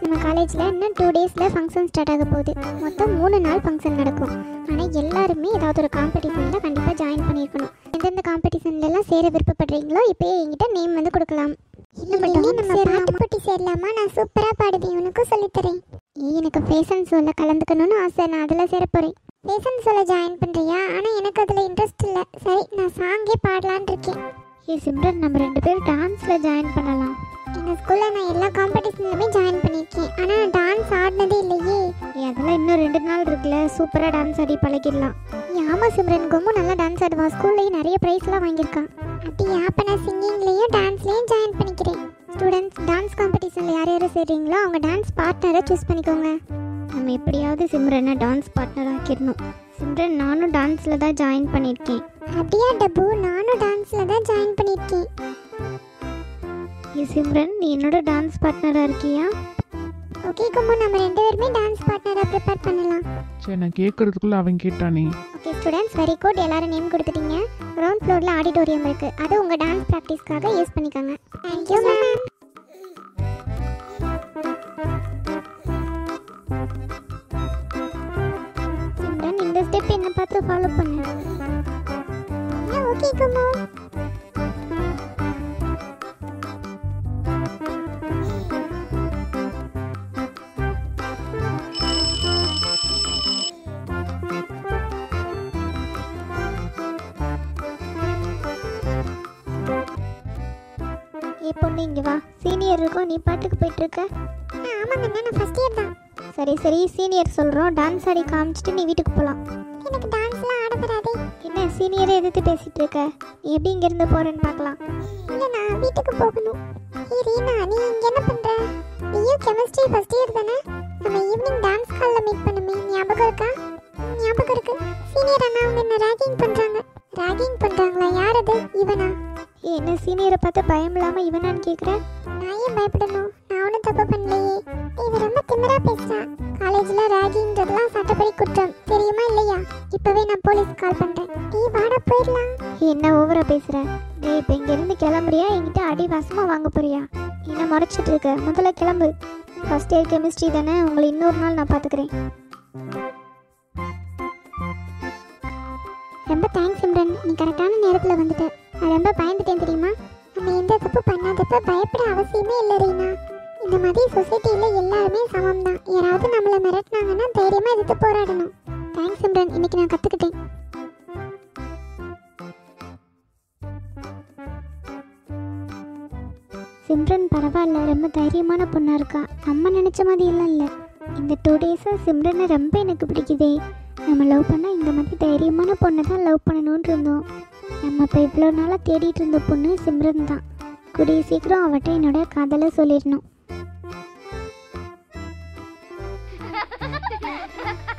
நம்ம காலேஜில் இன்னும் டூ டேஸில் ஃபங்க்ஷன் ஸ்டார்ட் ஆக போகுது மொத்தம் மூணு நாள் ஃபங்க்ஷன் நடக்கும் ஆனால் எல்லாருமே ஏதாவது ஒரு காம்படிஷனில் கண்டிப்பாக ஜாயின் பண்ணியிருக்கணும் எந்தெந்த காம்படிஷன்லலாம் சேர விருப்பப்படுறீங்களோ இப்போயே என்கிட்ட நேம் வந்து கொடுக்கலாம் நம்ம பாட்டு போட்டி சேரலாமா நான் சூப்பராக பாடுவேன் உனக்கும் சொல்லித்தரேன் எனக்கு ஃபேஷன் ஷோவில் கலந்துக்கணும்னு ஆசை நான் அதில் சேர போகிறேன் ஃபேஷன் ஷோவில் ஜாயின் பண்ணுறியா ஆனால் எனக்கு அதில் இன்ட்ரெஸ்ட் இல்லை சரி நான் சாங்கே பாடலான்னு இருக்கேன் ஏ சிம்ரன் நம்ம ரெண்டு பேரும் டான்ஸில் ஜாயின் பண்ணலாம் எங்கள் ஸ்கூலில் நான் எல்லா காம்படிஷன்லையுமே ஜாயின் பண்ணியிருக்கேன் ஆனால் நான் டான்ஸ் ஆடினதே இல்லையே அதெல்லாம் இன்னும் ரெண்டு நாள் இருக்குல்ல சூப்பராக டான்ஸ் ஆடி பழகிடலாம் ஆமாம் சிம்ரன் ரொம்ப நல்லா டான்ஸ் ஆடுவா ஸ்கூல்லையும் நிறைய ப்ரைஸ்லாம் வாங்கியிருக்கான் அப்படியா அப்போ நான் சிங்கிங்லேயும் டான்ஸ்லேயும் ஜாயின் பண்ணிக்கிறேன் ஸ்டூடெண்ட்ஸ் டான்ஸ் காம்படிஷனில் யார் யார் சேர்றீங்களோ அவங்க டான்ஸ் பார்ட்னரை சூஸ் பண்ணிக்கோங்க நம்ம எப்படியாவது சிம்ரனை டான்ஸ் பார்ட்னர் ஆக்கிடணும் சிம்ரன் நானும் டான்ஸில் தான் ஜாயின் பண்ணியிருக்கேன் அப்படியா டப்பு நானும் டான்ஸில் தான் ஜாயின் பண்ணியிருக்கேன் சிம்ரன் நீ என்னோட டான்ஸ் பார்ட்னராக இருக்கியா ஓகே கும்பு நம்ம ரெண்டு பேருமே டான்ஸ் பார்ட்னராக ப்ரிப்பேர் பண்ணலாம் சரி நான் கேட்கறதுக்குள்ள அவன் கேட்டானே ஓகே ஸ்டூடெண்ட்ஸ் வெரி குட் எல்லாரும் நேம் கொடுத்துட்டீங்க கிரவுண்ட் ஃப்ளோரில் ஆடிட்டோரியம் இருக்குது அது உங்கள் டான்ஸ் ப்ராக்டிஸ்க்காக யூஸ் பண்ணிக்கோங்க தேங்க்யூ மேம் சிம்ரன் இந்த ஸ்டெப் என்ன பார்த்து ஃபாலோ பண்ணு ஓகே குமோ ஏ பொண்ணு இங்கே வா சீனியர் இருக்கோம் நீ பாட்டுக்கு போயிட்டு இருக்க ஆமாங்க நான் ஃபர்ஸ்ட் இயர் தான் சரி சரி சீனியர் சொல்கிறோம் டான்ஸ் ஆடி காமிச்சிட்டு நீ வீட்டுக்கு போகலாம் எனக்கு டான்ஸ்லாம் ஆட வராதே என்ன சீனியரை எதிர்த்து பேசிட்டு இருக்க நீ எப்படி இங்கேருந்து போகிறேன்னு பார்க்கலாம் இல்லை நான் வீட்டுக்கு போகணும் ஏ ரீனா நீ இங்கே என்ன பண்ணுற நீயும் கெமிஸ்ட்ரி ஃபர்ஸ்ட் இயர் தானே நம்ம ஈவினிங் டான்ஸ் காலில் மீட் பண்ணுமே ஞாபகம் இருக்கா ஞாபகம் இருக்கு சீனியர் அண்ணா அவங்க என்ன ராகிங் பண்ணுறாங்க ராகிங் பண்ணுறாங்களா யார் அது இவனா என்ன சீனியரை பார்த்து பயம் இல்லாம இவனான்னு கேக்குறேன் நான் ஏன் பயப்படணும் நான் ஒன்றும் தப்பு பண்ணலையே இவ ரொம்ப திமிரா பேசுறான் காலேஜ்ல ராகிங்கிறதுலாம் சட்டப்படி குற்றம் தெரியுமா இல்லையா இப்பவே நான் போலீஸ் கால் பண்றேன் நீ வாடா போயிடலாம் என்ன ஓவரா பேசுற டேய் இப்போ இங்க இருந்து கிளம்புறியா என்கிட்ட அடி வாசமா வாங்க போறியா என்ன முறைச்சிட்டு இருக்க முதல்ல கிளம்பு ஃபர்ஸ்ட் இயர் கெமிஸ்ட்ரி தானே உங்களை இன்னொரு நாள் நான் பாத்துக்கிறேன் ரொம்ப தேங்க்ஸ் சிம்ரன் நீ கரெக்டான நேரத்தில் வந்துட்ட நான் ரொம்ப பயந்துட்டேன் தெரியுமா நம்ம எந்த தப்பு பண்ணாதப்ப பயப்பட அவசியமே இல்லை ரீனா இந்த மாதிரி சொசைட்டியில் எல்லாருமே சமம் தான் யாராவது நம்மளை மிரட்டினாங்கன்னா தைரியமாக எதிர்த்து போராடணும் தேங்க்ஸ் சிம்ரன் இன்னைக்கு நான் கற்றுக்கிட்டேன் சிம்ரன் பரவாயில்ல ரொம்ப தைரியமான பொண்ணாக இருக்கா நம்ம நினச்ச மாதிரி எல்லாம் இல்லை இந்த டூ டேஸாக சிம்ரனை ரொம்ப எனக்கு பிடிக்குதே நம்ம லவ் பண்ணால் இந்த மாதிரி தைரியமான பொண்ணை தான் லவ் பண்ணணும்னு இருந்தோம் நம்ம இப்போ இவ்வளோ நாளாக தேடிட்டு இருந்த பொண்ணு சிம்ரன் தான் கூடிய சீக்கிரம் அவட்ட என்னோட காதலை சொல்லிடணும்